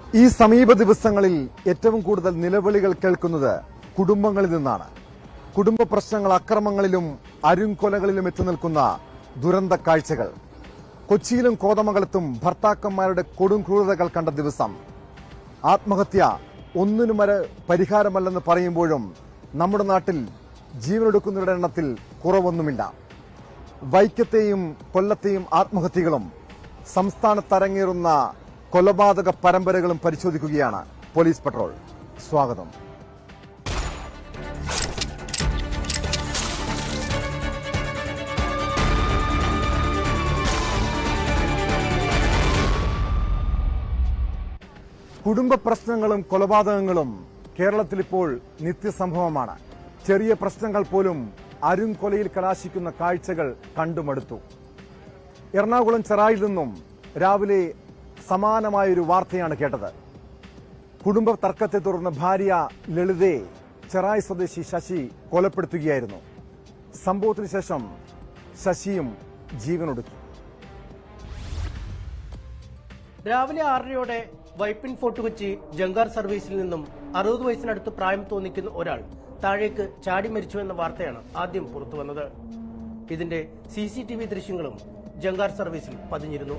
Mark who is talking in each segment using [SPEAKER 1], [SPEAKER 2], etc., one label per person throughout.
[SPEAKER 1] ഈ സമീപ ദിവസങ്ങളിൽ ഏറ്റവും കൂടുതൽ നിലവിളികൾ കേൾക്കുന്നത് കുടുംബങ്ങളിൽ നിന്നാണ് കുടുംബ പ്രശ്നങ്ങൾ അക്രമങ്ങളിലും അരുംകൊലകളിലും എത്തി നിൽക്കുന്ന ദുരന്ത കാഴ്ചകൾ കൊച്ചിയിലും കോതമംഗലത്തും ഭർത്താക്കന്മാരുടെ കൊടും ക്രൂരതകൾ കണ്ട ദിവസം ആത്മഹത്യ ഒന്നിനും വരെ പരിഹാരമല്ലെന്ന് പറയുമ്പോഴും നമ്മുടെ നാട്ടിൽ ജീവനെടുക്കുന്നവരുടെ എണ്ണത്തിൽ കുറവൊന്നുമില്ല വൈക്കത്തെയും കൊല്ലത്തെയും ആത്മഹത്യകളും സംസ്ഥാനത്തരങ്ങേറുന്ന കൊലപാതക പരമ്പരകളും പരിശോധിക്കുകയാണ് പോലീസ് പട്രോൾ സ്വാഗതം കുടുംബ പ്രശ്നങ്ങളും കൊലപാതകങ്ങളും കേരളത്തിൽ ഇപ്പോൾ നിത്യസംഭവമാണ് ചെറിയ പ്രശ്നങ്ങൾ പോലും അരുംകൊലയിൽ കലാശിക്കുന്ന കാഴ്ചകൾ കണ്ടുമടുത്തു എറണാകുളം ചെറായിൽ നിന്നും രാവിലെ സമാനമായൊരു വാർത്തയാണ് കേട്ടത് കുടുംബ തർക്കത്തെ തുടർന്ന് ഭാര്യ ലളിതയെ ചെറായി സ്വദേശി ശശി കൊലപ്പെടുത്തുകയായിരുന്നു സംഭവത്തിന് ശേഷം ശശിയും ജീവനൊടുക്കി
[SPEAKER 2] രാവിലെ ആറരയോടെ വൈപ്പിൻ ഫോർട്ട് കൊച്ചി ജങ്കാർ സർവീസിൽ നിന്നും അറുപത് വയസ്സിനടുത്ത് പ്രായം തോന്നിക്കുന്ന ഒരാൾ താഴേക്ക് ചാടി മരിച്ചു എന്ന വാർത്തയാണ് ആദ്യം പുറത്തു വന്നത് ഇതിന്റെ സി സി ടി വി ദൃശ്യങ്ങളും ജങ്കാർ സർവീസിൽ പതിഞ്ഞിരുന്നു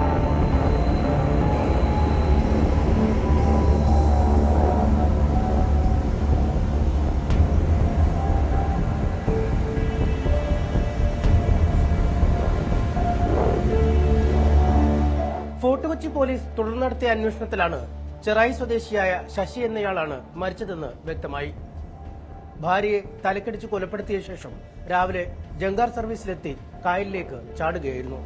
[SPEAKER 2] ഫോർട്ട് കൊച്ചി പോലീസ് തുടർന്ന് നടത്തിയ അന്വേഷണത്തിലാണ് ചെറായി സ്വദേശിയായ ശശി എന്നയാളാണ് മരിച്ചതെന്ന് വ്യക്തമായി ഭാര്യയെ തലക്കടിച്ച് കൊലപ്പെടുത്തിയ ശേഷം രാവിലെ ജങ്കാർ സർവീസിലെത്തി കായലിലേക്ക് ചാടുകയായിരുന്നു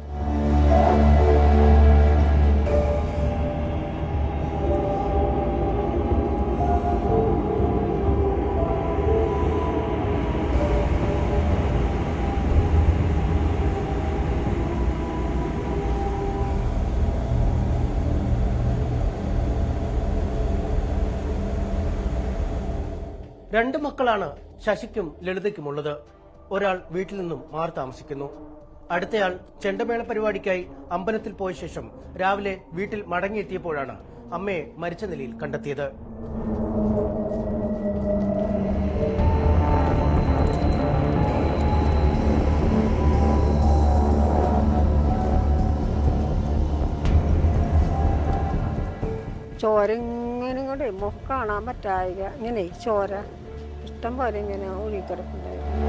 [SPEAKER 2] രണ്ട് മക്കളാണ് ശശിക്കും ലളിതയ്ക്കുമുള്ളത് ഒരാൾ വീട്ടിൽ നിന്നും മാറി താമസിക്കുന്നു അടുത്തയാൾ ചെണ്ടമേള പരിപാടിക്കായി അമ്പലത്തിൽ പോയ ശേഷം രാവിലെ വീട്ടിൽ മടങ്ങിയെത്തിയപ്പോഴാണ് അമ്മയെ മരിച്ച നിലയിൽ കണ്ടെത്തിയത്
[SPEAKER 3] ചോര ഇങ്ങനെ ഇങ്ങോട്ട് മുഖം കാണാൻ പറ്റായിക ഇങ്ങനെ ചോര ഇഷ്ടം പോലെ ഇങ്ങനെ ഒഴുകിക്കിടക്കുണ്ടായിരുന്നു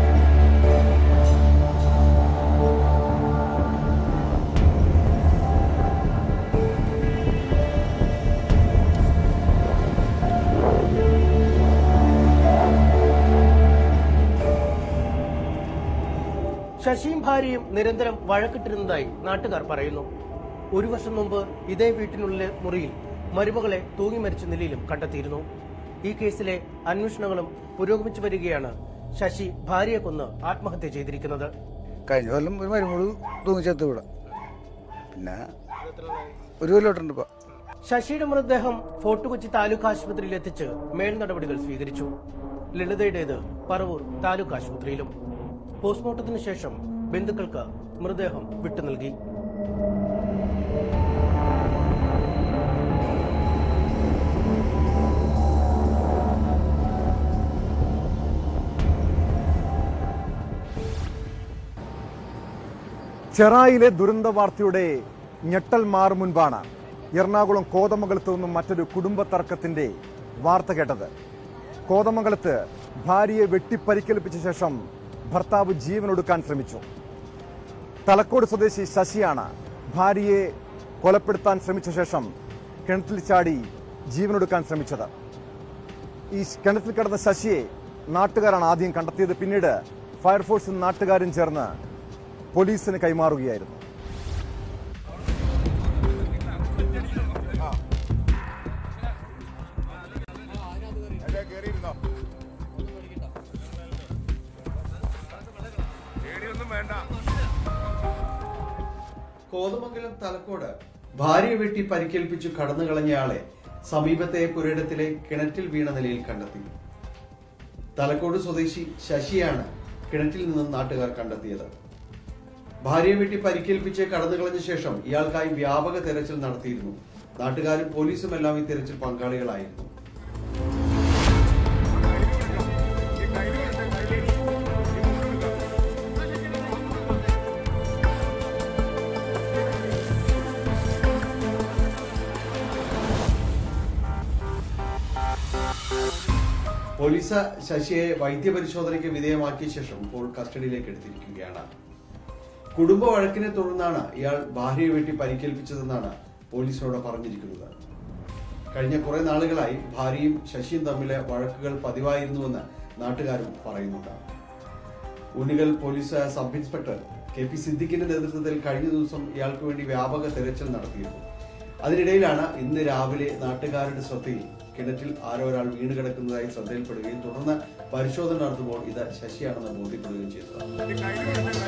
[SPEAKER 2] ശശിയും ഭാര്യയും നിരന്തരം വഴക്കിട്ടിരുന്നതായി നാട്ടുകാർ പറയുന്നു ഒരു വർഷം മുമ്പ് ഇതേ വീട്ടിനുള്ളിലെ മുറിയിൽ മരുമകളെ തൂങ്ങി മരിച്ച നിലയിലും കണ്ടെത്തിയിരുന്നു ഈ കേസിലെ അന്വേഷണങ്ങളും പുരോഗമിച്ചു വരികയാണ് ശശി ഭാര്യയെ കൊന്ന് ആത്മഹത്യ ചെയ്തിരിക്കുന്നത്
[SPEAKER 4] കഴിഞ്ഞ കൊല്ലം ഒരു മരുമോള് തൂങ്ങിച്ചെത്ത് ഇവിടെ പിന്നെ ഒരു കൊല്ലോട്ടുണ്ട് ഇപ്പൊ
[SPEAKER 2] ശശിയുടെ മൃതദേഹം ഫോർട്ട് കൊച്ചി താലൂക്ക് ആശുപത്രിയിൽ എത്തിച്ച് മേൽ നടപടികൾ സ്വീകരിച്ചു ലളിതയുടേത് പറവൂർ താലൂക്ക് ആശുപത്രിയിലും പോസ്റ്റ്മോർട്ടത്തിന് ശേഷം ബന്ധുക്കൾക്ക് മൃതദേഹം വിട്ടു നൽകി
[SPEAKER 1] ചെറായിലെ ദുരന്ത വാർത്തയുടെ ഞെട്ടൽ മാറും മുൻപാണ് എറണാകുളം കോതമംഗലത്ത് നിന്നും മറ്റൊരു കുടുംബ തർക്കത്തിന്റെ വാർത്ത കേട്ടത് കോതമംഗലത്ത് ഭാര്യയെ വെട്ടിപ്പരിക്കേൽപ്പിച്ച ശേഷം ഭർത്താവ് ജീവനൊടുക്കാൻ ശ്രമിച്ചു തലക്കോട് സ്വദേശി ശശിയാണ് ഭാര്യയെ കൊലപ്പെടുത്താൻ ശ്രമിച്ച ശേഷം കിണറ്റിൽ ചാടി ജീവനൊടുക്കാൻ ശ്രമിച്ചത് ഈ കിണറ്റിൽ കിടന്ന ശശിയെ നാട്ടുകാരാണ് ആദ്യം കണ്ടെത്തിയത് പിന്നീട് ഫയർഫോഴ്സും നാട്ടുകാരും ചേർന്ന് പോലീസിന് കൈമാറുകയായിരുന്നു
[SPEAKER 5] കോതമംഗലം തലക്കോട് ഭാര്യയെ വെട്ടി പരിക്കേൽപ്പിച്ചു കടന്നു കളഞ്ഞയാളെ സമീപത്തെ പുരയിടത്തിലെ കിണറ്റിൽ വീണ നിലയിൽ കണ്ടെത്തി തലക്കോട് സ്വദേശി ശശിയാണ് കിണറ്റിൽ നിന്നും നാട്ടുകാർ കണ്ടെത്തിയത് ഭാര്യയെ വെട്ടി പരിക്കേൽപ്പിച്ച് കടന്നു കളഞ്ഞ ശേഷം ഇയാൾക്കായി വ്യാപക തെരച്ചിൽ നടത്തിയിരുന്നു നാട്ടുകാരും പോലീസും എല്ലാം ഈ തിരച്ചിൽ പങ്കാളികളായിരുന്നു പോലീസ് ശശിയെ വൈദ്യപരിശോധനയ്ക്ക് വിധേയമാക്കിയ ശേഷം ഇപ്പോൾ കസ്റ്റഡിയിലേക്ക് എടുത്തിരിക്കുകയാണ് കുടുംബ വഴക്കിനെ തുടർന്നാണ് ഇയാൾ ഭാര്യയെ വെട്ടി പരിക്കേൽപ്പിച്ചതെന്നാണ് പോലീസിനോട് പറഞ്ഞിരിക്കുന്നത് കഴിഞ്ഞ കുറെ നാളുകളായി ഭാര്യയും ശശിയും തമ്മിലെ വഴക്കുകൾ പതിവായിരുന്നുവെന്ന് നാട്ടുകാരും പറയുന്നുണ്ട് Unnukal police sub inspector K P സിദ്ദിഖിന്റെ നേതൃത്വത്തിൽ കഴിഞ്ഞ ദിവസം ഇയാൾക്ക് വേണ്ടി വ്യാപക തെരച്ചിൽ നടത്തിയിരുന്നു അതിനിടയിലാണ് ഇന്ന് രാവിലെ നാട്ടുകാരുടെ ശ്രദ്ധയിൽ കിണറ്റിൽ ആരോ ഒരാൾ വീണ് കിടക്കുന്നതായി ശ്രദ്ധയിൽപ്പെടുകയും തുടർന്ന് പരിശോധന നടത്തുമ്പോൾ ഇത് ശശിയാണെന്ന് ബോധ്യപ്പെടുകയും ചെയ്തത്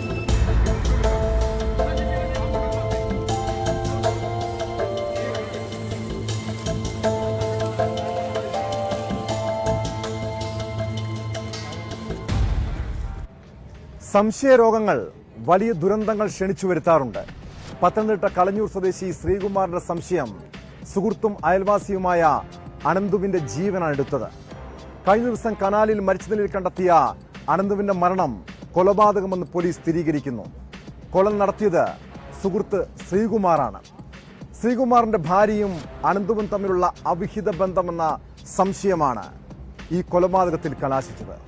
[SPEAKER 1] സംശയരോഗങ്ങൾ വലിയ ദുരന്തങ്ങൾ ക്ഷണിച്ചു വരുത്താറുണ്ട് പത്തനംതിട്ട കളഞ്ഞൂർ സ്വദേശി ശ്രീകുമാറിന്റെ സംശയം സുഹൃത്തും അയൽവാസിയുമായ അനന്തുവിന്റെ ജീവനാണ് എടുത്തത് കഴിഞ്ഞ ദിവസം കനാലിൽ മരിച്ച നിലയിൽ കണ്ടെത്തിയ അനന്തുവിന്റെ മരണം കൊലപാതകമെന്ന് പോലീസ് സ്ഥിരീകരിക്കുന്നു കൊല നടത്തിയത് സുഹൃത്ത് ശ്രീകുമാറാണ് ശ്രീകുമാറിന്റെ ഭാര്യയും അനന്തുവും തമ്മിലുള്ള അവിഹിത ബന്ധമെന്ന സംശയമാണ് ഈ കൊലപാതകത്തിൽ കലാശിച്ചത്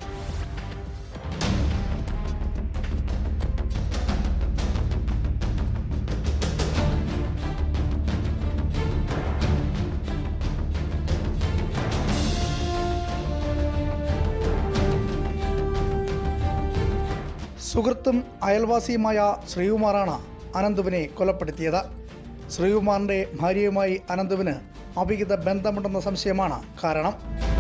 [SPEAKER 6] സുഹൃത്തും അയൽവാസിയുമായ ശ്രീകുമാറാണ് അനന്തുവിനെ കൊലപ്പെടുത്തിയത് ശ്രീകുമാറിന്റെ ഭാര്യയുമായി അനന്തുവിന് അവിഹിത ബന്ധമുണ്ടെന്ന സംശയമാണ് കാരണം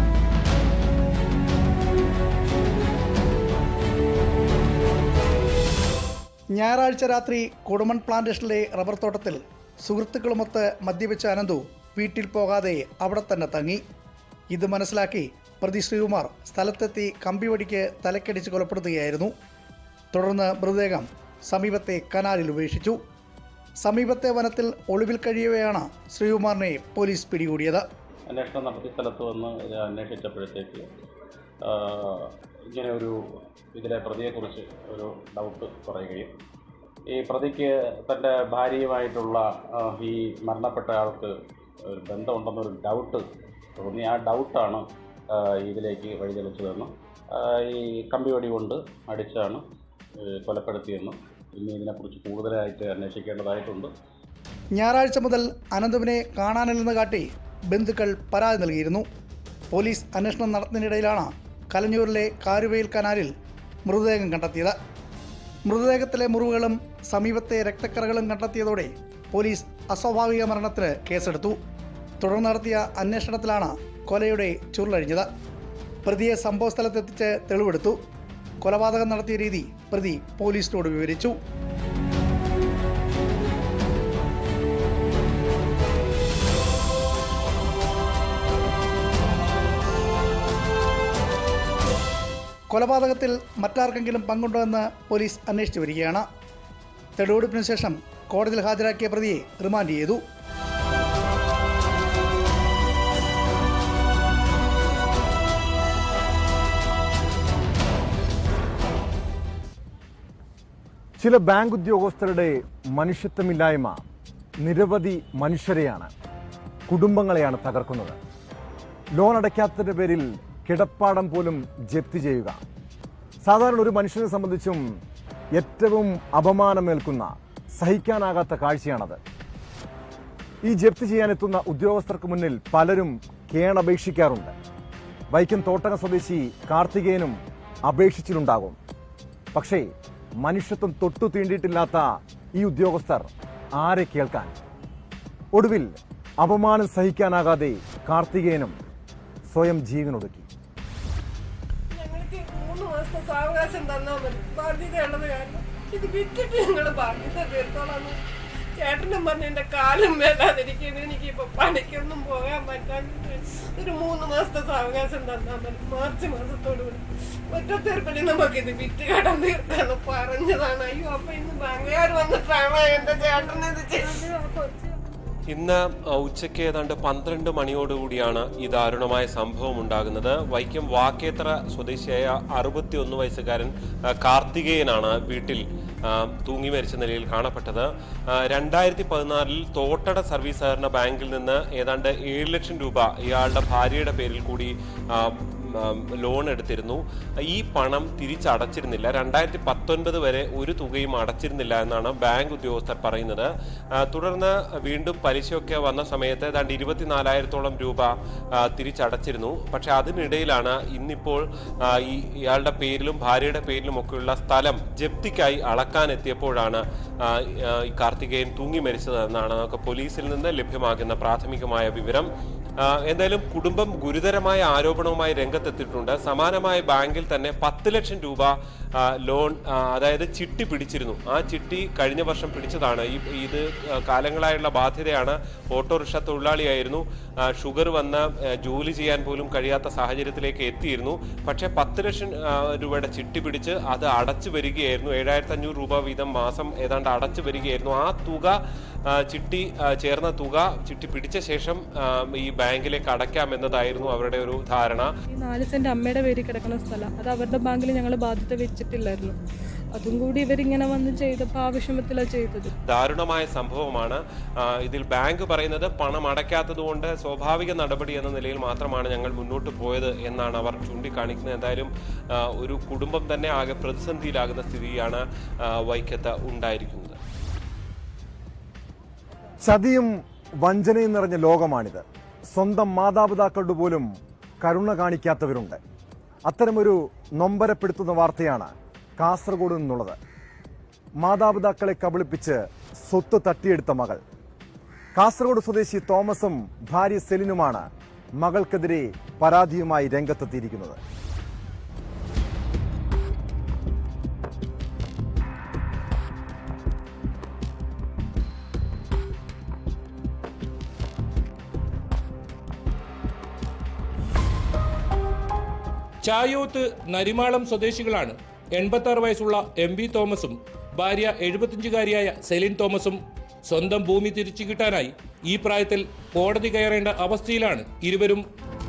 [SPEAKER 6] ഞായറാഴ്ച രാത്രി കൊടുമൺ പ്ലാന്റേഷനിലെ റബ്ബർ തോട്ടത്തിൽ സുഹൃത്തുക്കളുമൊത്ത് മദ്യപിച്ച അനന്തു വീട്ടിൽ പോകാതെ അവിടെ തന്നെ തങ്ങി ഇത് മനസ്സിലാക്കി പ്രതി ശ്രീകുമാർ സ്ഥലത്തെത്തി കമ്പിവടിക്ക് തലക്കടിച്ച് കൊലപ്പെടുത്തുകയായിരുന്നു തുടർന്ന് മൃതദേഹം സമീപത്തെ കനാലിൽ ഉപേക്ഷിച്ചു സമീപത്തെ വനത്തിൽ ഒളിവിൽ കഴിയവെയാണ് ശ്രീകുമാറിനെ പോലീസ് പിടികൂടിയത്
[SPEAKER 7] അന്വേഷണം നടത്തി സ്ഥലത്ത് വന്ന് ഇത് അന്വേഷിച്ചപ്പോഴത്തേക്ക് ആ, ഇങ്ങനെ ഒരു ഇതിലെ പ്രതിയെക്കുറിച്ച് ഒരു ഡൗട്ട് പറയുകയും ഈ പ്രതിക്ക് തൻ്റെ ഭാര്യയുമായിട്ടുള്ള ആ, ഈ മരണപ്പെട്ട ആൾക്ക് ഒരു ബന്ധമുണ്ടെന്നൊരു ഡൗട്ട് തോന്നി ആ ഡൗട്ടാണ് ആ, ഇതിലേക്ക് വഴിതെളിച്ചതെന്നും ആ, ഈ കമ്പിവടി കൊണ്ട് അടിച്ചാണ് ഏ, കൊലപ്പെടുത്തിയെന്നും ഇനി ഇതിനെക്കുറിച്ച് കൂടുതലായിട്ട് അന്വേഷിക്കേണ്ടതായിട്ടുണ്ട്
[SPEAKER 6] ഞായറാഴ്ച മുതൽ അനന്തുവിനെ കാണാനില്ലെന്ന് കാട്ടി ബന്ധുക്കൾ പരാതി നൽകിയിരുന്നു പോലീസ് അന്വേഷണം നടത്തുന്നതിനിടയിലാണ് കലഞ്ഞൂരിലെ കാരുവയിൽ കനാലിൽ മൃതദേഹം കണ്ടെത്തിയത് മൃതദേഹത്തിലെ മുറിവുകളും സമീപത്തെ രക്തക്കറകളും കണ്ടെത്തിയതോടെ പോലീസ് അസ്വാഭാവിക മരണത്തിന് കേസെടുത്തു തുടർന്ന് നടത്തിയ അന്വേഷണത്തിലാണ് കൊലയുടെ ചുരുളഴിഞ്ഞത് പ്രതിയെ സംഭവസ്ഥലത്തെത്തിച്ച് തെളിവെടുത്തു കൊലപാതകം നടത്തിയ രീതി പ്രതി പോലീസിനോട് വിവരിച്ചു കൊലപാതകത്തിൽ മറ്റാർക്കെങ്കിലും പങ്കുണ്ടോ എന്ന് പോലീസ് അന്വേഷിച്ചു വരികയാണ് തെളിവെടുപ്പിന് ശേഷം കോടതിയിൽ ഹാജരാക്കിയ പ്രതിയെ റിമാൻഡ് ചെയ്തു
[SPEAKER 1] ചില ബാങ്ക് ഉദ്യോഗസ്ഥരുടെ മനുഷ്യത്വമില്ലായ്മ നിരവധി മനുഷ്യരെയാണ് കുടുംബങ്ങളെയാണ് തകർക്കുന്നത് ലോൺ അടയ്ക്കാത്തതിന്റെ പേരിൽ കിടപ്പാടം പോലും ജപ്തി ചെയ്യുക സാധാരണ ഒരു മനുഷ്യനെ സംബന്ധിച്ചും ഏറ്റവും അപമാനമേൽക്കുന്ന സഹിക്കാനാകാത്ത കാഴ്ചയാണത് ഈ ജപ്തി ചെയ്യാനെത്തുന്ന ഉദ്യോഗസ്ഥർക്ക് മുന്നിൽ പലരും കേണപേക്ഷിക്കാറുണ്ട് വൈക്കം തോട്ടക സ്വദേശി കാർത്തികേയനും അപേക്ഷിച്ചിട്ടുണ്ടാകും പക്ഷേ മനുഷ്യത്വം തൊട്ടു തീണ്ടിയിട്ടില്ലാത്ത ഈ ഉദ്യോഗസ്ഥർ ആരെ കേൾക്കാൻ ഒടുവിൽ അപമാനം സഹിക്കാനാകാതെ കാർത്തികേയനും സ്വയം ജീവനൊടുക്കി
[SPEAKER 3] ഞങ്ങൾക്ക് മൂന്ന് മാസത്തെ സാവകാശം തന്നാൽ മതി ബാധ്യതയുള്ളത് കാരണം ഇത് വിറ്റിട്ട് ഞങ്ങൾ ബാധ്യത തീർത്തോളാം ചേട്ടനും പറഞ്ഞ എന്റെ കാലം മേലാതിരിക്കുന്നു എനിക്കിപ്പോ പണിക്കൊന്നും പോകാൻ പറ്റാഞ്ഞിട്ട് ഒരു മൂന്ന് മാസത്തെ സാവകാശം തന്നാൽ മതി മാർച്ച് മാസത്തോടു കൂടി ഒറ്റത്തീർപ്പിന് നമുക്കിത് വിറ്റ് കടം തീർക്കാന്ന് പറഞ്ഞതാണ് അയ്യോ അപ്പൊ ഇന്ന് ബാങ്കുകാർ വന്നിട്ടാണ് എന്റെ ചേട്ടനെ ഇത് ചെയ്തത് ആ കൊച്ച്
[SPEAKER 8] ഇന്ന് അഹ്, ഉച്ചയ്ക്ക് ഏതാണ്ട് പന്ത്രണ്ട് മണിയോടുകൂടിയാണ് ഈ ദാരുണമായ സംഭവം ഉണ്ടാകുന്നത് വൈക്കം വാക്കേത്ര സ്വദേശിയായ അറുപത്തി ഒന്ന് വയസ്സുകാരൻ അഹ്, കാർത്തികേയനാണ് വീട്ടിൽ അഹ്, തൂങ്ങി മരിച്ച നിലയിൽ കാണപ്പെട്ടത് അഹ്, രണ്ടായിരത്തി പതിനാലിൽ തോട്ടട സർവീസ് സഹകരണ ബാങ്കിൽ നിന്ന് ഏതാണ്ട് ഏഴ് ലക്ഷം രൂപ ഇയാളുടെ ഭാര്യയുടെ പേരിൽ കൂടി അഹ്, ഉം, ലോൺ എടുത്തിരുന്നു ഈ പണം തിരിച്ചടച്ചിരുന്നില്ല രണ്ടായിരത്തി പത്തൊൻപത് വരെ ഒരു തുകയും അടച്ചിരുന്നില്ല എന്നാണ് ബാങ്ക് ഉദ്യോഗസ്ഥർ പറയുന്നത് ആ, തുടർന്ന് വീണ്ടും പലിശയൊക്കെ വന്ന സമയത്ത് ഏതാണ്ട് ഇരുപത്തിനാലായിരത്തോളം രൂപ ആ, തിരിച്ചടച്ചിരുന്നു പക്ഷെ അതിനിടയിലാണ് ഇന്നിപ്പോൾ ആ, ഈ ഇയാളുടെ പേരിലും ഭാര്യയുടെ പേരിലും ഒക്കെയുള്ള സ്ഥലം ജപ്തിക്കായി അളക്കാൻ എത്തിയപ്പോഴാണ് ആ, ആ, ഈ കാർത്തികേയൻ തൂങ്ങി മരിച്ചതെന്നാണ് നമുക്ക് പോലീസിൽ നിന്ന് ലഭ്യമാകുന്ന പ്രാഥമികമായ വിവരം ആ, എന്തായാലും കുടുംബം ഗുരുതരമായ ആരോപണവുമായി രംഗത്തെത്തിയിട്ടുണ്ട് സമാനമായ ബാങ്കിൽ തന്നെ പത്ത് ലക്ഷം രൂപ ആ, ലോൺ ആ, അതായത് ചിട്ടി പിടിച്ചിരുന്നു ആ ചിട്ടി കഴിഞ്ഞ വർഷം പിടിച്ചതാണ് ഈ ഇത് ആ, കാലങ്ങളായുള്ള ബാധ്യതയാണ് ഓട്ടോറിക്ഷ തൊഴിലാളിയായിരുന്നു ആ, ഷുഗർ വന്ന് ആ, ജോലി ചെയ്യാൻ പോലും കഴിയാത്ത സാഹചര്യത്തിലേക്ക് എത്തിയിരുന്നു പക്ഷേ പത്ത് ലക്ഷം ആ, രൂപയുടെ ചിട്ടി പിടിച്ച് അത് അടച്ചു വരികയായിരുന്നു ഏഴായിരത്തി അഞ്ഞൂറ് രൂപ വീതം മാസം ഏതാണ്ട് അടച്ചു വരികയായിരുന്നു ആ തുക ആ, ചിട്ടി ആ, ചേർന്ന തുക ചിട്ടി പിടിച്ച ശേഷം ആ, ഈ ബാങ്കിലേക്ക് അടയ്ക്കാം എന്നതായിരുന്നു അവരുടെ ഒരു ധാരണ
[SPEAKER 9] ഈ നാല് സെന്റ് അമ്മയുടെ പേരിൽ കിടക്കുന്ന സ്ഥലം അത് അവരുടെ ബാങ്കിൽ ഞങ്ങൾ ബാധ്യത വെച്ചിട്ടില്ലായിരുന്നു അതും കൂടി ഇവരിങ്ങനെ വന്ന് ചെയ്തപ്പോൾ ആവശ്യമത്തിലാണ് ചെയ്തത്
[SPEAKER 8] ദാരുണമായ സംഭവമാണ് ആ, ഇതിൽ ബാങ്ക് പറയുന്നത് പണം അടയ്ക്കാത്തത് കൊണ്ട് സ്വാഭാവിക നടപടി എന്ന നിലയിൽ മാത്രമാണ് ഞങ്ങൾ മുന്നോട്ട് പോയത് എന്നാണ് അവർ ചൂണ്ടിക്കാണിക്കുന്നത് എന്തായാലും ആ, ഒരു കുടുംബം തന്നെ ആകെ പ്രതിസന്ധിയിലാകുന്ന സ്ഥിതിയാണ് ആ, വൈക്കത്ത് ഉണ്ടായിരിക്കുന്നത്
[SPEAKER 1] ചതിയും വഞ്ചനയും നിറഞ്ഞ ലോകമാണിത് സ്വന്തം മാതാപിതാക്കളുടെ പോലും കരുണ കാണിക്കാത്തവരുണ്ട് അത്തരമൊരു നൊമ്പരപ്പെടുത്തുന്ന വാർത്തയാണ് കാസർഗോഡ് നിന്നുള്ളത് മാതാപിതാക്കളെ കബളിപ്പിച്ച് സ്വത്ത് തട്ടിയെടുത്ത മകൾ കാസർഗോഡ് സ്വദേശി തോമസും ഭാര്യ സെലിനുമാണ് മകൾക്കെതിരെ പരാതിയുമായി രംഗത്തെത്തിയിരിക്കുന്നത്
[SPEAKER 10] ചായോത്ത് നരിമാളം സ്വദേശികളാണ് എൺപത്തി ആറ് വയസ്സുള്ള എം ബി തോമസും ഭാര്യ എഴുപത്തിയഞ്ചുകാരിയായ സെലിൻ തോമസും സ്വന്തം ഭൂമി തിരിച്ചു കിട്ടാനായി ഈ പ്രായത്തിൽ കോടതി കയറേണ്ട അവസ്ഥയിലാണ് ഇരുവരും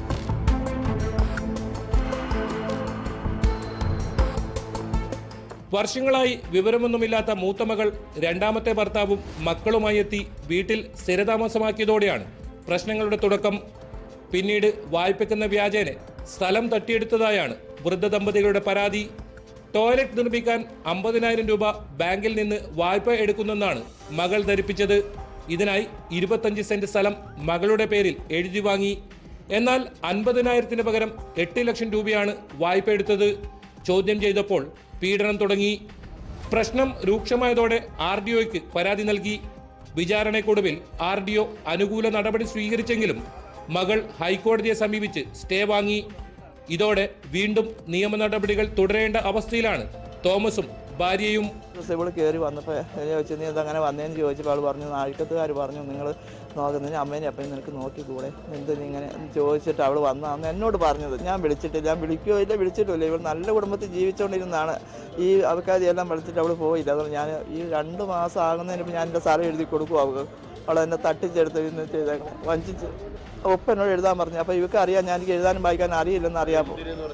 [SPEAKER 10] വർഷങ്ങളായി വിവരമൊന്നുമില്ലാത്ത മൂത്ത മകൾ രണ്ടാമത്തെ ഭർത്താവും മക്കളുമായി എത്തി വീട്ടിൽ സ്ഥിരതാമസമാക്കിയതോടെയാണ് പ്രശ്നങ്ങളുടെ തുടക്കം പിന്നീട് വായ്പയ്ക്കെന്ന വ്യാജേന സ്ഥലം തട്ടിയെടുത്തതായാണ് വൃദ്ധ ദമ്പതികളുടെ പരാതി ടോയ്ലറ്റ് നിർമ്മിക്കാൻ അമ്പതിനായിരം രൂപ ബാങ്കിൽ നിന്ന് വായ്പ എടുക്കുന്നെന്നാണ് മകൾ ധരിപ്പിച്ചത് ഇതിനായി ഇരുപത്തഞ്ച് സെന്റ് സ്ഥലം മകളുടെ പേരിൽ എഴുതി വാങ്ങി എന്നാൽ അൻപതിനായിരത്തിന് പകരം എട്ട് ലക്ഷം രൂപയാണ് വായ്പ എടുത്തത് ചോദ്യം ചെയ്തപ്പോൾ പീഡനം തുടങ്ങി പ്രശ്നം രൂക്ഷമായതോടെ ആർ ഡി ഒയ്ക്ക് പരാതി നൽകി വിചാരണയ്ക്കൊടുവിൽ ആർ ഡി ഒ അനുകൂല നടപടി സ്വീകരിച്ചെങ്കിലും മകൾ ഹൈക്കോടതിയെ സമീപിച്ച് സ്റ്റേ വാങ്ങി ഇതോടെ വീണ്ടും നിയമ നടപടികൾ തുടരേണ്ട അവസ്ഥയിലാണ് തോമസും ഭാര്യയും
[SPEAKER 11] ദിവസം ഇവള് കയറി വന്നപ്പോൾ ചോദിച്ചു നീ അതങ്ങനെ വന്നതെന്ന് ചോദിച്ചപ്പോൾ അവൾ പറഞ്ഞു നാഴിക്കത്തുകാർ പറഞ്ഞു നിങ്ങൾ നോക്കുന്നത് അമ്മേനെ അപ്പനും നിനക്ക് നോക്കിക്കൂടെ എന്ത് നീ ഇങ്ങനെ എന്ന് ചോദിച്ചിട്ട് അവൾ വന്നതാന്ന് എന്നോട് പറഞ്ഞത് ഞാൻ വിളിച്ചിട്ടില്ല ഞാൻ വിളിക്കുകയോ ഇല്ല വിളിച്ചിട്ടില്ല ഇവൾ നല്ല കുടുംബത്തിൽ ജീവിച്ചുകൊണ്ടിരുന്നതാണ് ഈ ആൾക്കാരെല്ലാം വിളിച്ചിട്ട് അവൾ പോയില്ല അതുകൊണ്ട് ഞാൻ ഈ രണ്ട് മാസം ആകുന്നതിന് മുമ്പ് ഞാൻ എൻ്റെ സ്ഥലം എഴുതി കൊടുക്കും അവൾക്ക് അവൾ എന്നെ തട്ടിച്ചെടുത്ത് ഇന്ന് ചെയ്തേക്കണം വഞ്ചിച്ച് ഒപ്പം എന്നോട് എഴുതാൻ പറഞ്ഞു അപ്പോൾ ഇവർക്ക് അറിയാം ഞാൻ എനിക്ക് എഴുതാനും വായിക്കാനും അറിയില്ലെന്ന് അറിയാമോ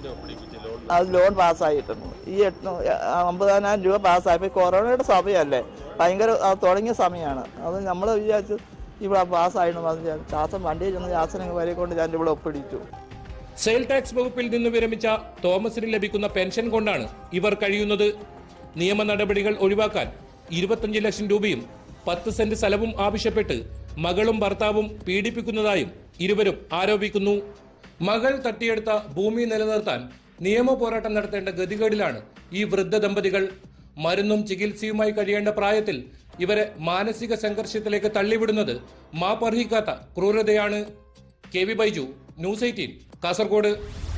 [SPEAKER 11] അത് ലോൺ പാസ്സായിട്ടുണ്ട് ഈ എട്ട് അമ്പതിനായിരം രൂപ പാസ്സായപ്പോൾ കൊറോണയുടെ സമയമല്ലേ ഭയങ്കര ആ, തുടങ്ങിയ സമയമാണ് അത് നമ്മൾ വിചാരിച്ചു ഇവിടെ പാസ്സായിരുന്നു പറഞ്ഞു ശാസനം വണ്ടിയിൽ ചെന്ന് ശാസനം വരെ കൊണ്ട് ഞാൻ ഇവിടെ ഒപ്പിടിച്ചു
[SPEAKER 10] സെയിൽ ടാക്സ് വകുപ്പിൽ നിന്ന് വിരമിച്ച തോമസിന് ലഭിക്കുന്ന പെൻഷൻ കൊണ്ടാണ് ഇവർ കഴിയുന്നത് നിയമ നടപടികൾ ഒഴിവാക്കാൻ ഇരുപത്തഞ്ച് ലക്ഷം രൂപയും പത്ത് സെന്റ് സ്ഥലവും ആവശ്യപ്പെട്ട് മകളും ഭർത്താവും പീഡിപ്പിക്കുന്നതായും ഇരുവരും ആരോപിക്കുന്നു മകൾ തട്ടിയെടുത്ത ഭൂമി നിലനിർത്താൻ നിയമ പോരാട്ടം നടത്തേണ്ട ഗതികേടിലാണ് ഈ വൃദ്ധ ദമ്പതികൾ മരുന്നും ചികിത്സയുമായി കഴിയേണ്ട പ്രായത്തിൽ ഇവരെ മാനസിക സംഘർഷത്തിലേക്ക് തള്ളിവിടുന്നത് മാപ്പർഹിക്കാത്ത ക്രൂരതയാണ് K V Baiju news eighteen Kasaragod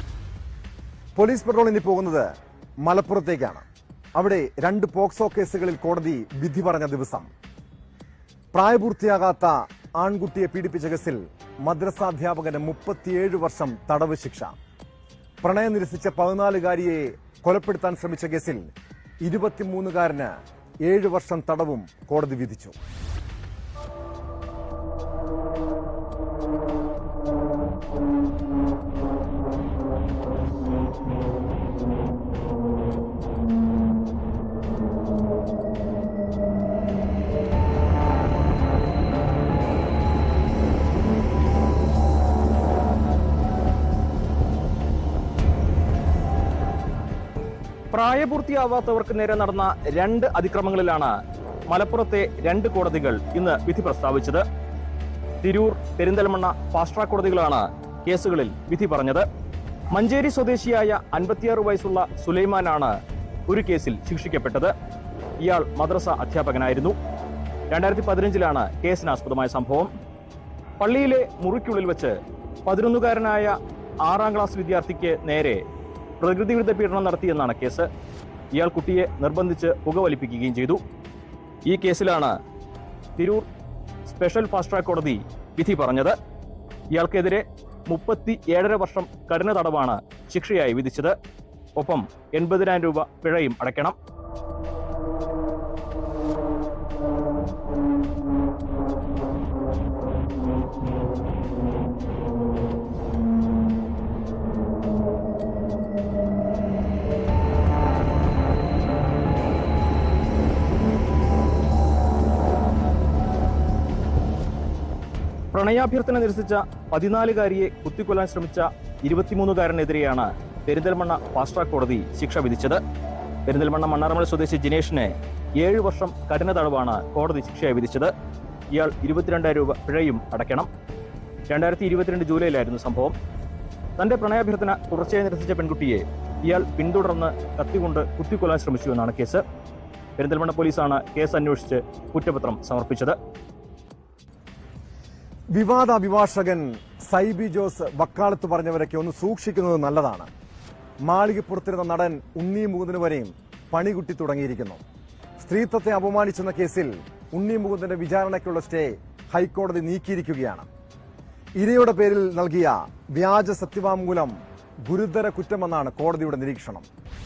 [SPEAKER 1] police patrol ഇനി പോകുന്നത് മലപ്പുറത്തേക്കാണ് അവിടെ രണ്ട് പോക്സോ കേസുകളിൽ കോടതി വിധി പറഞ്ഞ ദിവസം പ്രായപൂർത്തിയാകാത്ത ആൺകുട്ടിയെ പീഡിപ്പിച്ച കേസിൽ മദ്രസാധ്യാപകന് മുപ്പത്തിയേഴ് വർഷം തടവ് ശിക്ഷ പ്രണയം നിരസിച്ച പതിനാലുകാരിയെ കൊലപ്പെടുത്താൻ ശ്രമിച്ച കേസിൽ ഇരുപത്തിമൂന്നുകാരന് ഏഴ് വർഷം തടവും കോടതി വിധിച്ചു
[SPEAKER 12] പ്രായപൂർത്തിയാവാത്തവർക്ക് നേരെ നടന്ന രണ്ട് അതിക്രമങ്ങളിലാണ് മലപ്പുറത്തെ രണ്ട് കോടതികൾ ഇന്ന് വിധി പ്രസ്താവിച്ചത് തിരൂർ പെരിന്തൽമണ്ണ ഫാസ്റ്റ് ട്രാക്ക് കോടതികളാണ് കേസുകളിൽ വിധി പറഞ്ഞത് മഞ്ചേരി സ്വദേശിയായ അൻപത്തിയാറ് വയസ്സുള്ള സുലൈമാനാണ് ഒരു കേസിൽ ശിക്ഷിക്കപ്പെട്ടത് ഇയാൾ മദ്രസ അധ്യാപകനായിരുന്നു രണ്ടായിരത്തി പതിനഞ്ചിലാണ് കേസിനാസ്പദമായ സംഭവം പള്ളിയിലെ മുറിക്കുള്ളിൽ വെച്ച് പതിനൊന്നുകാരനായ ആറാം ക്ലാസ് വിദ്യാർത്ഥിക്ക് നേരെ പ്രകൃതിവിരുദ്ധ പീഡനം നടത്തിയെന്നാണ് കേസ് ഇയാൾ കുട്ടിയെ നിർബന്ധിച്ച് പുകവലിപ്പിക്കുകയും ചെയ്തു ഈ കേസിലാണ് തിരൂർ സ്പെഷ്യൽ ഫാസ്റ്റ് ട്രാക്ക് കോടതി വിധി പറഞ്ഞത് ഇയാൾക്കെതിരെ മുപ്പത്തി ഏഴര വർഷം കഠിന തടവാണ് ശിക്ഷയായി വിധിച്ചത് ഒപ്പം എൺപതിനായിരം രൂപ പിഴയും അടയ്ക്കണം പ്രണയാഭ്യർത്ഥന നിരസിച്ച പതിനാലുകാരിയെ കുത്തിക്കൊല്ലാൻ ശ്രമിച്ച ഇരുപത്തിമൂന്നുകാരനെതിരെയാണ് പെരിന്തൽമണ്ണ ഫാസ്റ്റ് ട്രാക്ക് കോടതി ശിക്ഷ വിധിച്ചത് പെരിന്തൽമണ്ണ മണ്ണാറമല സ്വദേശി ജിനേഷിന് ഏഴ് വർഷം കഠിന തടവാണ് കോടതി ശിക്ഷയായി വിധിച്ചത് ഇയാൾ ഇരുപത്തിരണ്ടായിരം രൂപ പിഴയും അടയ്ക്കണം രണ്ടായിരത്തി ഇരുപത്തിരണ്ട് ജൂലൈയിലായിരുന്നു സംഭവം തന്റെ പ്രണയാഭ്യർത്ഥന തുടർച്ചയായി നിരസിച്ച പെൺകുട്ടിയെ ഇയാൾ പിന്തുടർന്ന് കത്തികൊണ്ട് കുത്തിക്കൊല്ലാൻ ശ്രമിച്ചു എന്നാണ് കേസ് പെരിന്തൽമണ്ണ പോലീസാണ് കേസ് അന്വേഷിച്ച് കുറ്റപത്രം സമർപ്പിച്ചത്
[SPEAKER 1] വിവാദ അഭിഭാഷകൻ സൈബി ജോസ് വക്കാലത്ത് പറഞ്ഞവരൊക്കെ ഒന്ന് സൂക്ഷിക്കുന്നത് നല്ലതാണ് മാളികപ്പുറത്തിരുന്ന നടൻ ഉണ്ണി മുകുന്ദന് വരെയും പണികുട്ടി തുടങ്ങിയിരിക്കുന്നു സ്ത്രീത്വത്തെ അപമാനിച്ചെന്ന കേസിൽ ഉണ്ണി മുകുന്ദന്റെ വിചാരണയ്ക്കുള്ള സ്റ്റേ ഹൈക്കോടതി നീക്കിയിരിക്കുകയാണ് ഇരയുടെ പേരിൽ നൽകിയ വ്യാജ സത്യവാങ്മൂലം ഗുരുതര കുറ്റമെന്നാണ് കോടതിയുടെ നിരീക്ഷണം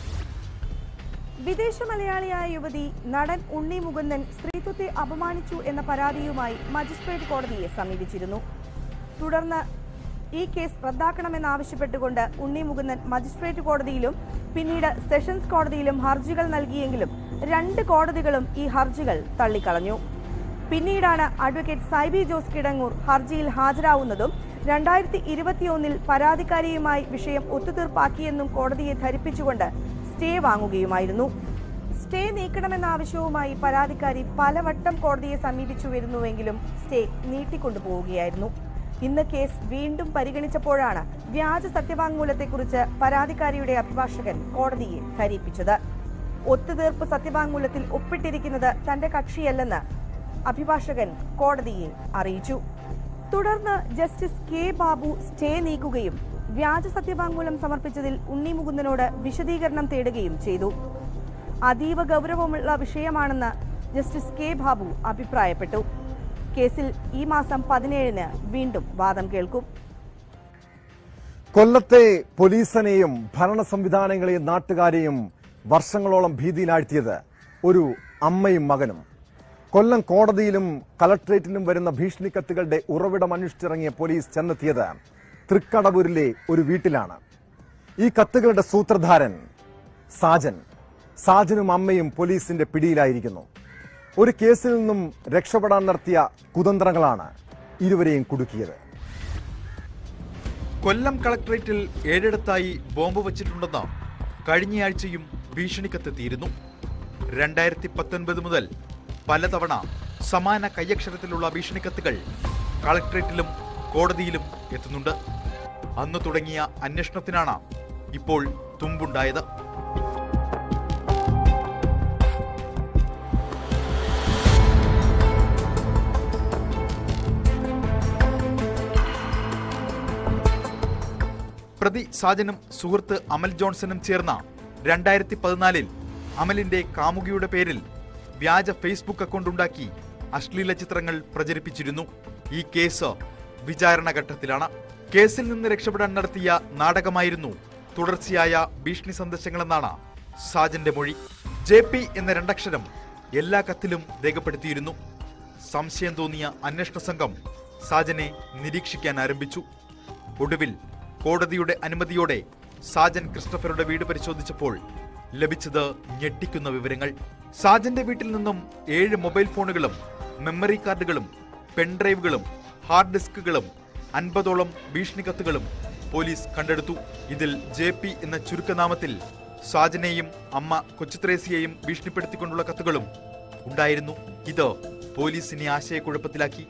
[SPEAKER 13] വിദേശ മലയാളിയായ യുവതി നടൻ ഉണ്ണി മുകുന്ദൻ സ്ത്രീത്വത്തെ അപമാനിച്ചു എന്ന പരാതിയുമായി മജിസ്ട്രേറ്റ് കോടതിയെ സമീപിച്ചിരുന്നു തുടർന്ന് ഈ കേസ് റദ്ദാക്കണമെന്നാവശ്യപ്പെട്ടുകൊണ്ട് ഉണ്ണി മുകുന്ദൻ മജിസ്ട്രേറ്റ് കോടതിയിലും പിന്നീട് സെഷൻസ് കോടതിയിലും ഹർജികൾ നൽകിയെങ്കിലും രണ്ട് കോടതികളും ഈ ഹർജികൾ തള്ളിക്കളഞ്ഞു പിന്നീടാണ് അഡ്വക്കേറ്റ് സൈബി ജോസ് കിടങ്ങൂർ ഹർജിയിൽ ഹാജരാവുന്നതും രണ്ടായിരത്തി ഇരുപത്തിയൊന്നിൽ പരാതിക്കാരിയുമായി വിഷയം ഒത്തുതീർപ്പാക്കിയെന്നും കോടതിയെ ധരിപ്പിച്ചുകൊണ്ട് സ്റ്റേ വാങ്ങുകയുമായിരുന്നു സ്റ്റേ നീക്കണമെന്ന ആവശ്യവുമായി പരാതിക്കാരി പലവട്ടം കോടതിയെ സമീപിച്ചു വരുന്നുവെങ്കിലും സ്റ്റേ നീട്ടിക്കൊണ്ടുപോവുകയായിരുന്നു ഇന്ന് കേസ് വീണ്ടും പരിഗണിച്ചപ്പോഴാണ് വ്യാജ സത്യവാങ്മൂലത്തെക്കുറിച്ച് പരാതിക്കാരിയുടെ അഭിഭാഷകൻ കോടതിയെ ധരിപ്പിച്ചത് ഒത്തുതീർപ്പ് സത്യവാങ്മൂലത്തിൽ ഒപ്പിട്ടിരിക്കുന്നത് തന്റെ കക്ഷിയല്ലെന്ന് അഭിഭാഷകൻ കോടതിയെ അറിയിച്ചു തുടർന്ന് ജസ്റ്റിസ് കെ ബാബു സ്റ്റേ നീക്കുകയും വ്യാജ സത്യവാങ്മൂലം സമർപ്പിച്ചതിൽ ഉണ്ണി മുകുന്ദനോട് വിശദീകരണം തേടുകയും ചെയ്തു അതീവ ഗൗരവമുള്ള വിഷയമാണെന്ന് ജസ്റ്റിസ് കെ ബാബു അഭിപ്രായപ്പെട്ടു കേസിൽ ഈ മാസം പതിനേഴിന് വീണ്ടും വാദം കേൾക്കും
[SPEAKER 1] കൊല്ലത്തെ പോലീസിനെയും ഭരണ സംവിധാനങ്ങളെയും നാട്ടുകാരെയും വർഷങ്ങളോളം ഭീതിയിലാഴ്ത്തിയത് ഒരു അമ്മയും മകനും കൊല്ലം കോടതിയിലും കളക്ട്രേറ്റിലും വരുന്ന ഭീഷണിക്കത്തുകളുടെ ഉറവിടം അന്വേഷിച്ചിറങ്ങിയ പോലീസ് ചെന്നെത്തിയത് തൃക്കടവൂരിലെ ഒരു വീട്ടിലാണ് ഈ കത്തുകളുടെ സൂത്രധാരൻ സാജൻ സാജനും അമ്മയും പോലീസിന്റെ പിടിയിലായിരിക്കുന്നു ഒരു കേസിൽ നിന്നും രക്ഷപ്പെടാൻ നടത്തിയ കുതന്ത്രങ്ങളാണ് ഇരുവരെയും കുടുക്കിയത്
[SPEAKER 14] കൊല്ലം കളക്ടറേറ്റിൽ ഏഴിടത്തായി ബോംബ് വച്ചിട്ടുണ്ടെന്ന് കഴിഞ്ഞയാഴ്ചയും ഭീഷണിക്കത്തെത്തിയിരുന്നു രണ്ടായിരത്തി പത്തൊൻപത് മുതൽ പലതവണ സമാന കയ്യക്ഷരത്തിലുള്ള ഭീഷണിക്കത്തുകൾ കളക്ടറേറ്റിലും കോടതിയിലും എത്തുന്നുണ്ട് അന്ന് തുടങ്ങിയ അന്വേഷണത്തിനാണ് ഇപ്പോൾ തുമ്പുണ്ടായത് പ്രതി സാജനും സുഹൃത്ത് അമൽ ജോൺസണും ചേർന്ന രണ്ടായിരത്തി പതിനാലിൽ അമലിന്റെ കാമുകിയുടെ പേരിൽ വ്യാജ ഫേസ്ബുക്ക് അക്കൗണ്ട് ഉണ്ടാക്കി അശ്ലീല ചിത്രങ്ങൾ പ്രചരിപ്പിച്ചിരുന്നു ഈ കേസ് വിചാരണ ഘട്ടത്തിലാണ് കേസിൽ നിന്ന് രക്ഷപ്പെടാൻ നടത്തിയ നാടകമായിരുന്നു തുടർച്ചയായ ഭീഷണി സന്ദേശങ്ങളെന്നാണ് സാജന്റെ മൊഴി ജെ പി എന്ന രണ്ടക്ഷരം എല്ലാ കത്തിലും രേഖപ്പെടുത്തിയിരുന്നു സംശയം തോന്നിയ അന്വേഷണ സംഘം സാജനെ നിരീക്ഷിക്കാൻ ആരംഭിച്ചു ഒടുവിൽ കോടതിയുടെ അനുമതിയോടെ സാജൻ ക്രിസ്റ്റഫറുടെ വീട് പരിശോധിച്ചപ്പോൾ ലഭിച്ചത് ഞെട്ടിക്കുന്ന വിവരങ്ങൾ സാജന്റെ വീട്ടിൽ നിന്നും ഏഴ് മൊബൈൽ ഫോണുകളും മെമ്മറി കാർഡുകളും പെൻഡ്രൈവുകളും ഹാർഡ് ഡിസ്കുകളും അൻപതോളം ഭീഷണി കത്തുകളും പോലീസ് കണ്ടെടുത്തു ഇതിൽ ജെ പി എന്ന ചുരുക്കനാമത്തിൽ സാജനെയും അമ്മ കൊച്ചുത്രേസിയെയും ഭീഷണിപ്പെടുത്തിക്കൊണ്ടുള്ള കത്തുകളും ഉണ്ടായിരുന്നു ഇത് പോലീസിനെ ആശയക്കുഴപ്പത്തിലാക്കി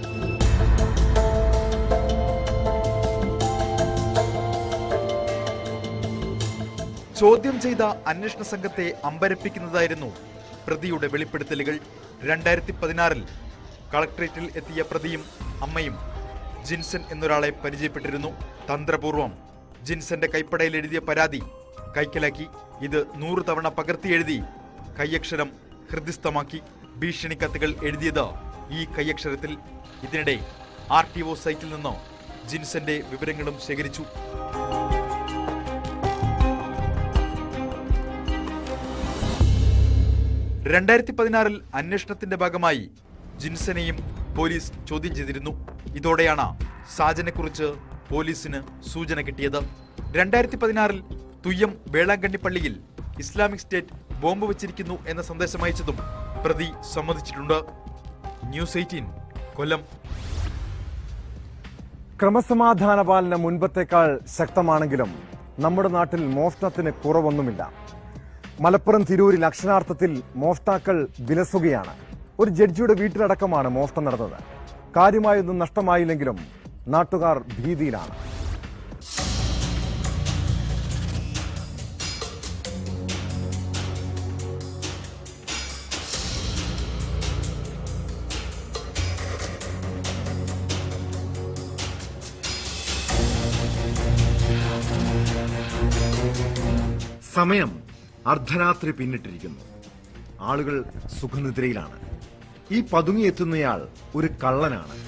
[SPEAKER 14] ചോദ്യം ചെയ്ത അന്വേഷണ സംഘത്തെ അമ്പരപ്പിക്കുന്നതായിരുന്നു പ്രതിയുടെ വെളിപ്പെടുത്തലുകൾ രണ്ടായിരത്തി പതിനാറിൽ കളക്ട്രേറ്റിൽ എത്തിയ പ്രതിയും അമ്മയും ജിൻസൺ എന്നൊരാളെ പരിചയപ്പെട്ടിരുന്നു തന്ത്രപൂർവം ജിൻസന്റെ കൈപ്പടയിൽ എഴുതിയ പരാതി കൈക്കലാക്കി ഇത് നൂറ് തവണ പകർത്തി എഴുതി കൈയക്ഷരം ഹൃദിസ്ഥമാക്കി ഭീഷണി കത്തുകൾ എഴുതിയത് ഈ കൈയക്ഷരത്തിൽ ഇതിനിടെ ആർ ടി ഒ സൈറ്റിൽ നിന്ന് ജിൻസന്റെ വിവരങ്ങളും ശേഖരിച്ചു രണ്ടായിരത്തി പതിനാറിൽ അന്വേഷണത്തിന്റെ ഭാഗമായി ജിൻസനെയും പോലീസ് ചോദ്യം ചെയ്തിരുന്നു ഇതോടെയാണ് സാജനെ കുറിച്ച് പോലീസിന് സൂചന കിട്ടിയത് രണ്ടായിരത്തി പതിനാറിൽ തുയ്യം വേളാങ്കണ്ണി പള്ളിയിൽ ഇസ്ലാമിക് സ്റ്റേറ്റ് ബോംബ് വെച്ചിരിക്കുന്നു എന്ന സന്ദേശം അയച്ചതും പ്രതി സമ്മതിച്ചിട്ടുണ്ട് ന്യൂസ് എയ്റ്റീൻ കൊല്ലം
[SPEAKER 1] ക്രമസമാധാന പാലനം മുൻപത്തേക്കാൾ ശക്തമാണെങ്കിലും നമ്മുടെ നാട്ടിൽ മോഷണത്തിന് കുറവൊന്നുമില്ല മലപ്പുറം തിരൂരിൽ അക്ഷരാർത്ഥത്തിൽ മോഷ്ടാക്കൾ വിലസുകയാണ് ഒരു ജഡ്ജിയുടെ വീട്ടിലടക്കമാണ് മോഷണം നടന്നത് കാര്യമായൊന്നും നഷ്ടമായില്ലെങ്കിലും നാട്ടുകാർ ഭീതിയിലാണ് സമയം അർദ്ധരാത്രി പിന്നിട്ടിരിക്കുന്നു ആളുകൾ സുഖനിദ്രയിലാണ് ഈ പതുങ്ങിയെത്തുന്നയാൾ ഒരു കള്ളനാണ്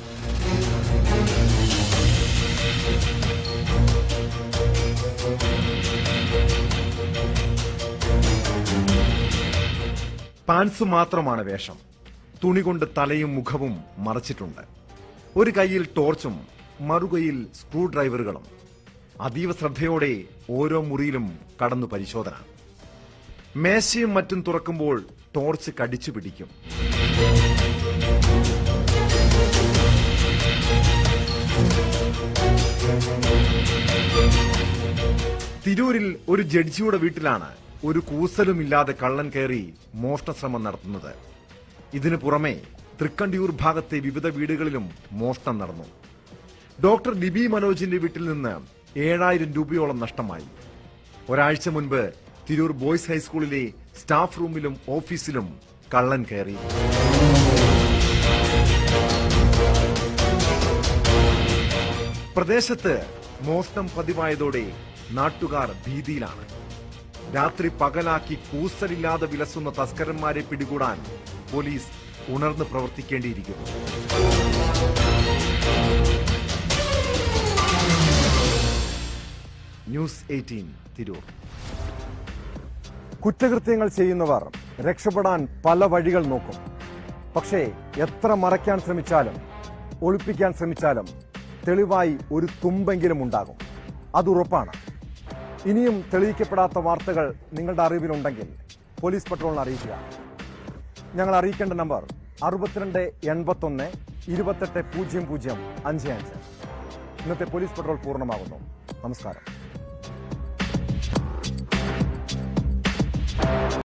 [SPEAKER 1] പാൻസ് മാത്രമാണ് വേഷം തുണി കൊണ്ട് തലയും മുഖവും മറച്ചിട്ടുണ്ട് ഒരു കൈയിൽ ടോർച്ചും മറുകൈയിൽ സ്ക്രൂ ഡ്രൈവറുകളും അതീവ ശ്രദ്ധയോടെ ഓരോ മുറിയിലും കടന്നു പരിശോധന മേശയും മറ്റും തുറക്കുമ്പോൾ ടോർച്ച് കടിച്ചു പിടിക്കും തിരൂരിൽ ഒരു ജഡ്ജിയുടെ വീട്ടിലാണ് ഒരു കൂസലുമില്ലാതെ കള്ളൻ കയറി മോഷണശ്രമം നടത്തുന്നത് ഇതിനു പുറമെ തൃക്കണ്ടിയൂർ ഭാഗത്തെ വിവിധ വീടുകളിലും മോഷണം നടന്നു ഡോക്ടർ ലിബി മനോജിന്റെ വീട്ടിൽ നിന്ന് ഏഴായിരം രൂപയോളം നഷ്ടമായി ഒരാഴ്ച മുൻപ് തിരൂർ ബോയ്സ് ഹൈസ്കൂളിലെ സ്റ്റാഫ് റൂമിലും ഓഫീസിലും കള്ളൻ കയറി പ്രദേശത്ത് മോഷണം പതിവായതോടെ നാട്ടുകാർ ഭീതിയിലാണ് രാത്രി പകലാക്കി കൂസലില്ലാതെ വിലസുന്ന തസ്കരന്മാരെ പിടികൂടാൻ പോലീസ് ഉണർന്ന് പ്രവർത്തിക്കേണ്ടിയിരിക്കുന്നു ന്യൂസ് എയ്റ്റീൻ തിരൂർ കുറ്റകൃത്യങ്ങൾ ചെയ്യുന്നവർ രക്ഷപ്പെടാൻ പല വഴികൾ നോക്കും പക്ഷേ എത്ര മറയ്ക്കാൻ ശ്രമിച്ചാലും ഒളിപ്പിക്കാൻ ശ്രമിച്ചാലും തെളിവായി ഒരു തുമ്പെങ്കിലും ഉണ്ടാകും അതുറപ്പാണ് ഇനിയും തെളിയിക്കപ്പെടാത്ത വാർത്തകൾ നിങ്ങളുടെ അറിവിലുണ്ടെങ്കിൽ പോലീസ് പട്രോളിനെ അറിയിക്കുക ഞങ്ങൾ അറിയിക്കേണ്ട നമ്പർ അറുപത്തിരണ്ട് എൺപത്തൊന്ന് ഇരുപത്തെട്ട് പൂജ്യം പൂജ്യം അഞ്ച് അഞ്ച് ഇന്നത്തെ പോലീസ് പട്രോൾ പൂർണ്ണമാകുന്നു നമസ്കാരം